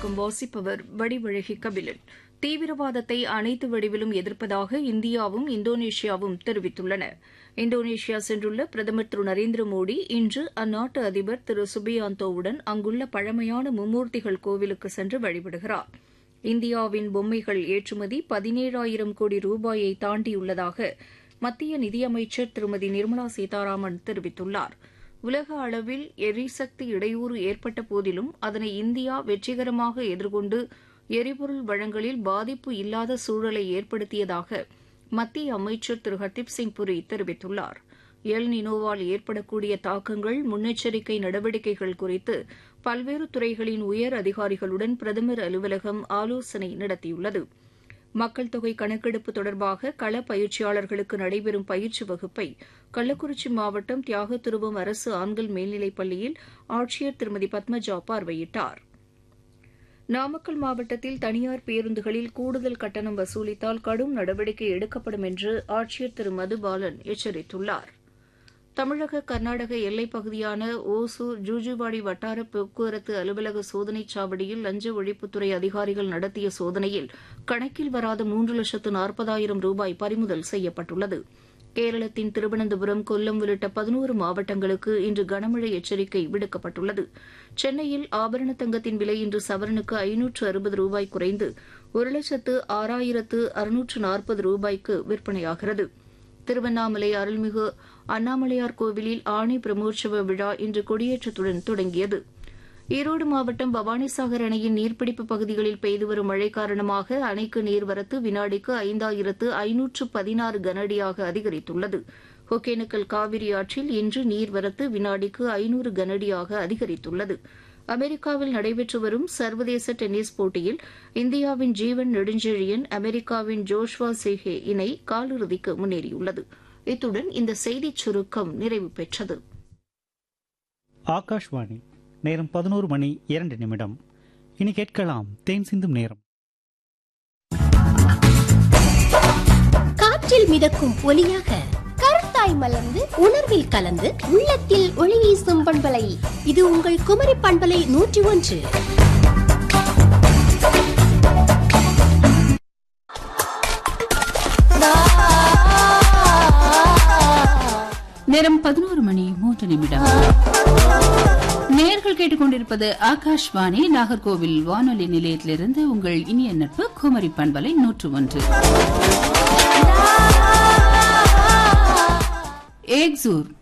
செய்திச்சுருக்கம் வாசிப்பவர் வடிவழகி கபிலன் தீவிரவாதத்தை அனைத்து வடிவிலும் எதிர்ப்பதாக இந்தியாவும் இந்தோனேஷியாவும் தெரிவித்துள்ளன இந்தோனேஷியா சென்றுள்ள பிரதமர் திரு நரேந்திர மோடி இன்று அந்நாட்டு அதிபர் திரு சுபியாந்தோவுடன் அங்குள்ள பழமையான மும்மூர்த்திகள் கோவிலுக்கு சென்று வழிபடுகிறார் இந்தியாவின் பொம்மைகள் ஏற்றுமதி பதினேழாயிரம் கோடி ரூபாயை தாண்டியுள்ளதாக மத்திய நிதியமைச்சர் திருமதி நிர்மலா சீதாராமன் தெரிவித்துள்ளார் உலக அளவில் எரிசக்தி இடையூறு ஏற்பட்ட போதிலும் அதனை இந்தியா வெற்றிகரமாக எதிர்கொண்டு எரிபொருள் வழங்கலில் பாதிப்பு இல்லாத சூழலை ஏற்படுத்தியதாக மத்திய அமைச்சர் திரு ஹர்தீப் சிங் புரி தெரிவித்துள்ளார் எல் நினோவால் ஏற்படக்கூடிய தாக்கங்கள் முன்னெச்சரிக்கை நடவடிக்கைகள் குறித்து பல்வேறு துறைகளின் உயர் அதிகாரிகளுடன் பிரதமர் அலுவலகம் ஆலோசனை நடத்தியுள்ளது மக்கள் தொகை கணக்கெடுப்பு தொடர்பாக கள பயிற்சியாளர்களுக்கு நடைபெறும் பயிற்சி வகுப்பை கள்ளக்குறிச்சி மாவட்டம் தியாகத்துருவம் அரசு ஆண்கள் மேல்நிலைப் பள்ளியில் ஆட்சியர் திருமதி பத்மஜா பார்வையிட்டார் நாமக்கல் மாவட்டத்தில் தனியார் பேருந்துகளில் கூடுதல் கட்டணம் வசூலித்தால் கடும் நடவடிக்கை எடுக்கப்படும் என்று ஆட்சியர் திரு மதுபாலன் எச்சரித்துள்ளார் தமிழக கர்நாடக எல்லைப் பகுதியான ஓசூர் ஜூஜுவாடி வட்டார போக்குவரத்து அலுவலக சோதனைச் சாவடியில் லஞ்ச ஒழிப்புத்துறை அதிகாரிகள் நடத்திய சோதனையில் கணக்கில் வராத மூன்று லட்சத்து நாற்பதாயிரம் ரூபாய் பறிமுதல் செய்யப்பட்டுள்ளது கேரளத்தின் திருவனந்தபுரம் கொல்லம் உள்ளிட்ட பதினோரு மாவட்டங்களுக்கு இன்று கனமழை எச்சரிக்கை விடுக்கப்பட்டுள்ளது சென்னையில் ஆபரண தங்கத்தின் விலை இன்று சவரனுக்கு ஐநூற்று அறுபது ரூபாய் குறைந்து ஒரு லட்சத்து ஆறாயிரத்து அறுநூற்று நாற்பது ரூபாய்க்கு விற்பனையாகிறது திருவண்ணாமலை அருள்மிகு அண்ணாமலையார் கோவிலில் ஆணி பிரமோற்சவ விழா இன்று கொடியேற்றத்துடன் தொடங்கியது ஈரோடு மாவட்டம் பவானிசாகர் அணையின் நீர்பிடிப்பு பகுதிகளில் பெய்து வரும் மழை காரணமாக அணைக்கு நீர்வரத்து வினாடிக்கு ஐந்தாயிரத்து ஐநூற்று பதினாறு கனஅடியாக அதிகரித்துள்ளது ஒகேனக்கல் காவிரி ஆற்றில் இன்று நீர்வரத்து வினாடிக்கு ஐநூறு கனஅடியாக அதிகரித்துள்ளது அமெரிக்காவில் நடைபெற்று வரும் சர்வதேச டென்னிஸ் போட்டியில் இந்தியாவின் ஜீவன் நெடுஞ்செழியன் அமெரிக்காவின் ஜோஷ்வா சேஹே இணை காலிறுதிக்கு முன்னேறியுள்ளது இத்துடன் இந்த செய்திச் சுருக்கம் நிறைவு பெற்றது ஆகாஷ்வாணி நேரம் பதினோரு மணி இரண்டு நிமிடம் இனி கேட்கலாம் தேன் சிந்தும் நேரம் காற்றில் மிதக்கும் ஒலியாக கருத்தாய் மலர்ந்து உணர்வில் கலந்து உள்ளத்தில் ஒளி வீசும் பண்பலை இது உங்கள் குமரி பண்பலை நூற்றி ஒன்று நேரம் பதினோரு மணி மூன்று நிமிடம் நேர்கள் கேட்டுக்கொண்டிருப்பது ஆகாஷ்வாணி நாகர்கோவில் வானொலி நிலையத்திலிருந்து உங்கள் இனிய நட்பு குமரி பண்பலை நூற்று ஒன்று ஏக்சூர்